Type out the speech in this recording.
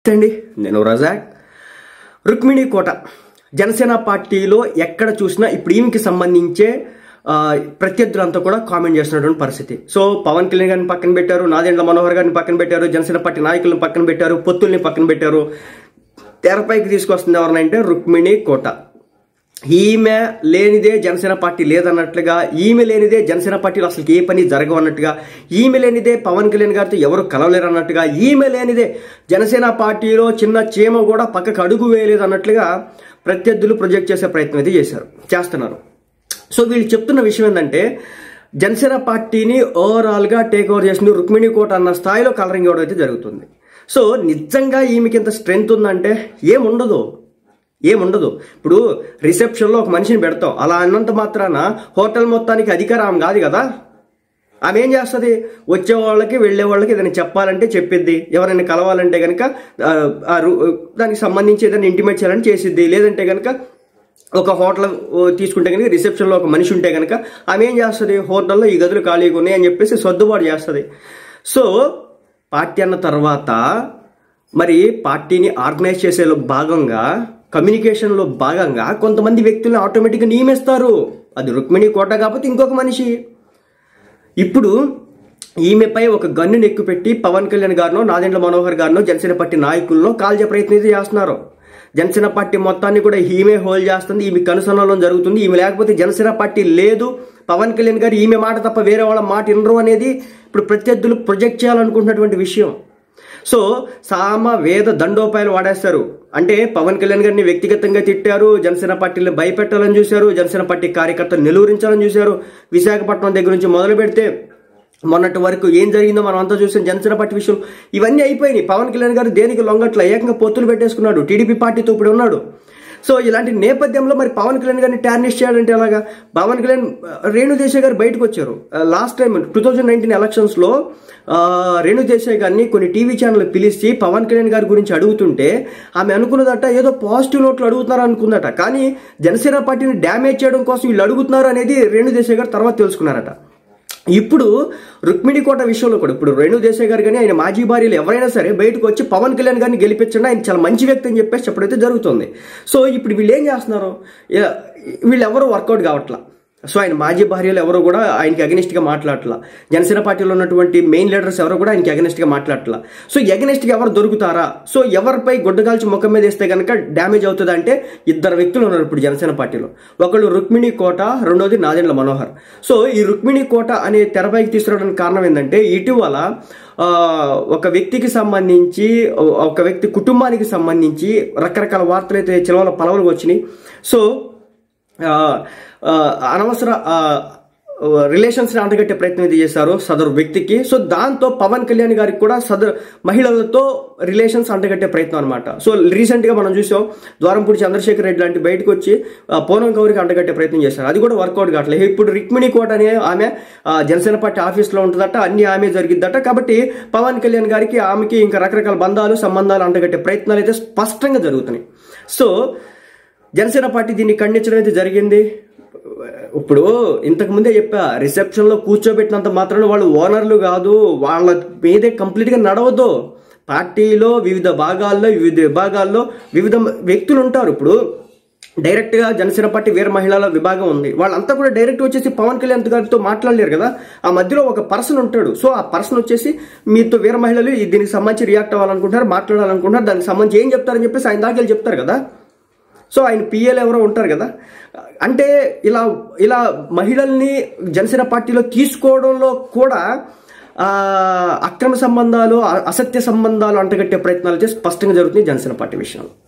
నమస్తే అండి నేను రజాక్ రుక్మిణి కోట జనసేన పార్టీలో ఎక్కడ చూసినా ఇప్పుడు ఈమెకి సంబంధించే ఆ, ప్రత్యర్థులంతా కూడా కామెంట్ చేస్తున్నటువంటి పరిస్థితి సో పవన్ కళ్యాణ్ గారిని పక్కన పెట్టారు నాదెండ్ల మనోహర్ గారిని పక్కన పెట్టారు జనసేన పార్టీ నాయకులను పక్కన పెట్టారు పొత్తుల్ని పక్కన పెట్టారు తెరపైకి తీసుకొస్తుంది ఎవరినంటే రుక్మిణి కోట ఈమె లేనిదే జనసేన పార్టీ లేదన్నట్లుగా ఈమె లేనిదే జనసేన పార్టీలో అసలు ఏ పని జరగవన్నట్టుగా ఈమె లేనిదే పవన్ కళ్యాణ్ గారితో ఎవరు కలవలేరు అన్నట్టుగా ఈమె లేనిదే జనసేన పార్టీలో చిన్న చీమ కూడా పక్కకు అడుగు వేయలేదు అన్నట్లుగా ప్రత్యర్థులు ప్రొజెక్ట్ చేసే ప్రయత్నం అయితే చేశారు చేస్తున్నారు సో వీళ్ళు చెప్తున్న విషయం ఏంటంటే జనసేన పార్టీని ఓవరాల్గా టేక్ ఓవర్ చేసిన రుక్మిణి కోట అన్న స్థాయిలో కలరింగ్ ఇవ్వడం అయితే జరుగుతుంది సో నిజంగా ఈమెకి ఇంత స్ట్రెంగ్త్ ఉందంటే ఏముండదు ఏముండదు ఇప్పుడు రిసెప్షన్లో ఒక మనిషిని పెడతాం అలా అన్నంత మాత్రాన హోటల్ మొత్తానికి అధికారం కాదు కదా ఆమె ఏం చేస్తుంది వచ్చే వాళ్ళకి వెళ్ళే వాళ్ళకి ఏదైనా చెప్పాలంటే చెప్పిద్ది ఎవరైనా కలవాలంటే కనుక ఆ, ఆ రు- దానికి సంబంధించి ఏదైనా ఇంటిమేట్ చేయాలని చేసిద్ది లేదంటే కనుక ఒక హోటల్ తీసుకుంటే కనుక రిసెప్షన్లో ఒక మనిషి ఉంటే కనుక ఆమె ఏం చేస్తుంది హోటల్లో ఈ గదులు ఖాళీగా ఉన్నాయి అని చెప్పేసి సర్దుబాటు చేస్తుంది సో పార్టీ అన్న తర్వాత మరి పార్టీని ఆర్గనైజ్ చేసేలో భాగంగా కమ్యూనికేషన్లో భాగంగా కొంతమంది వ్యక్తులను ఆటోమేటిక్గా నియమిస్తారు అది రుక్మిణి కోట కాకపోతే ఇంకొక మనిషి ఇప్పుడు ఈమెపై ఒక గన్నుని ఎక్కుపెట్టి పవన్ కళ్యాణ్ గారినో నాదెండ్ల మనోహర్ గారినో జనసేన పార్టీ నాయకులను కాల్చే ప్రయత్నం అయితే చేస్తున్నారు జనసేన పార్టీ మొత్తాన్ని కూడా ఈమె హోల్డ్ చేస్తుంది ఈమె కనుసనలో జరుగుతుంది ఈమె లేకపోతే జనసేన పార్టీ లేదు పవన్ కళ్యాణ్ గారు ఈమె మాట తప్ప వేరే వాళ్ళ మాట వినరు అనేది ఇప్పుడు ప్రత్యర్థులు ప్రొజెక్ట్ చేయాలనుకుంటున్నటువంటి విషయం సో సామ వేద దండోపాయాలు వాడేస్తారు అంటే పవన్ కళ్యాణ్ గారిని వ్యక్తిగతంగా తిట్టారు జనసేన పార్టీని భయపెట్టాలని చూశారు జనసేన పార్టీ కార్యకర్తలు నిలువరించాలని చూశారు విశాఖపట్నం దగ్గర నుంచి మొదలు పెడితే మొన్నటి వరకు ఏం జరిగిందో మనం అంతా చూసాం జనసేన పార్టీ విషయం ఇవన్నీ అయిపోయినాయి పవన్ కళ్యాణ్ గారు దేనికి లొంగట్ల ఏకంగా పొత్తులు పెట్టేసుకున్నాడు టీడీపీ పార్టీతో ఇప్పుడు ఉన్నాడు సో ఇలాంటి నేపథ్యంలో మరి పవన్ కళ్యాణ్ గారిని టార్నిష్ చేయాలంటే ఎలాగా పవన్ కళ్యాణ్ రేణు దేశాయ్ గారు బయటకు వచ్చారు last time two thousand nineteen ఎలక్షన్స్లో రేణు దేశాయ్ గారిని కొన్ని టీవీ ఛానల్ పిలిచి పవన్ కళ్యాణ్ గారి గురించి అడుగుతుంటే ఆమె అనుకున్నదట ఏదో పాజిటివ్ నోట్లు అడుగుతున్నారు అనుకుందట కానీ జనసేన పార్టీని డ్యామేజ్ చేయడం కోసం వీళ్ళు అడుగుతున్నారు అనేది రేణు దేశాయ్ గారు తర్వాత తెలుసుకున్నారట ఇప్పుడు రుక్మిణి కోట విషయంలో కూడా ఇప్పుడు రేణు దేశాయ్ గారు కానీ ఆయన మాజీ భార్యలు ఎవరైనా సరే బయటకు వచ్చి పవన్ కళ్యాణ్ గారిని గెలిపించండి ఆయన చాలా మంచి వ్యక్తి అని చెప్పేసి చెప్పడైతే జరుగుతుంది సో ఇప్పుడు వీళ్ళు ఏం చేస్తున్నారు ఏ- వీళ్ళు ఎవరు వర్కౌట్ కావట్లా సో ఆయన మాజీ భార్యలు ఎవరు కూడా ఆయనకి అగెనిస్ట్ గా మాట్లాడట్లా జనసేన పార్టీలో ఉన్నటువంటి మెయిన్ లీడర్స్ ఎవరు కూడా ఆయనకి అగెనిస్ట్ గా మాట్లాడట్లా సో అగెనిస్ట్ గా ఎవరు దొరుకుతారా సో ఎవరిపై గుడ్డ కాల్చి ముఖం మీద వేస్తే కనుక డ్యామేజ్ అవుతుంది అంటే ఇద్దరు వ్యక్తులు ఉన్నారు ఇప్పుడు జనసేన పార్టీలో ఒకళ్ళు రుక్మిణి కోట రెండోది నాదెండ్ల మనోహర్ సో ఈ రుక్మిణి కోట అనే తెరపైకి తీసుకురావడానికి కారణం ఏంటంటే ఇటీవల ఆ, ఒక వ్యక్తికి సంబంధించి ఒక వ్యక్తి కుటుంబానికి సంబంధించి రకరకాల వార్తలు అయితే చిలవల పలవలు వచ్చినాయి సో ఆ, ఆ, అనవసర రిలేషన్స్ ని అంటగట్టే ప్రయత్నం అయితే చేశారు సదరు వ్యక్తికి సో దాంతో పవన్ కళ్యాణ్ గారికి కూడా సదరు మహిళలతో రిలేషన్స్ అంటగట్టే ప్రయత్నం అనమాట సో రీసెంట్ గా మనం చూసాం ద్వారంపూడి చంద్రశేఖర్ రెడ్డి లాంటి బయటకు వచ్చి ఆ, పూనం గౌరికి అంటగట్టే ప్రయత్నం చేశారు అది కూడా వర్కౌట్ కావట్లేదు ఇప్పుడు రిక్మిణి కోట అనే ఆమె ఆ, జనసేన పార్టీ ఆఫీస్ లో ఉంటుందట అన్ని ఆమె జరిగిద్దట కాబట్టి పవన్ కళ్యాణ్ గారికి ఆమెకి ఇంకా రకరకాల బంధాలు సంబంధాలు అంటగట్టే ప్రయత్నాలు అయితే స్పష్టంగా జరుగుతున్నాయి సో జనసేన పార్టీ దీన్ని ఖండించడం అయితే జరిగింది ఇప్పుడు ఇంతకు ముందే చెప్పా రిసెప్షన్ లో కూర్చోబెట్టినంత మాత్రాన వాళ్ళు ఓనర్లు కాదు వాళ్ళ మీదే కంప్లీట్ గా నడవదు పార్టీలో వివిధ భాగాల్లో వివిధ విభాగాల్లో వివిధ వ్యక్తులు ఉంటారు ఇప్పుడు డైరెక్ట్ గా జనసేన పార్టీ వీర మహిళల విభాగం ఉంది వాళ్ళంతా కూడా డైరెక్ట్ వచ్చేసి పవన్ కళ్యాణ్ గారితో మాట్లాడలేరు కదా ఆ మధ్యలో ఒక పర్సన్ ఉంటాడు సో ఆ పర్సన్ వచ్చేసి మీతో వీర మహిళలు ఈ దీనికి సంబంధించి రియాక్ట్ అవ్వాలనుకుంటున్నారు మాట్లాడాలనుకుంటున్నారు దానికి సంబంధించి ఏం చెప్తారని చెప్పేసి ఆయన దాకా వెళ్ళి చెప్తారు కదా సో ఆయన పిఎల్ ఎవరో ఉంటారు కదా అంటే ఇలా ఇలా మహిళల్ని జనసేన పార్టీలో తీసుకోవడంలో కూడా ఆ, అక్రమ సంబంధాలు అ- అసత్య సంబంధాలు అంటగట్టే ప్రయత్నాలు అయితే స్పష్టంగా జరుగుతున్నాయి జనసేన పార్టీ విషయంలో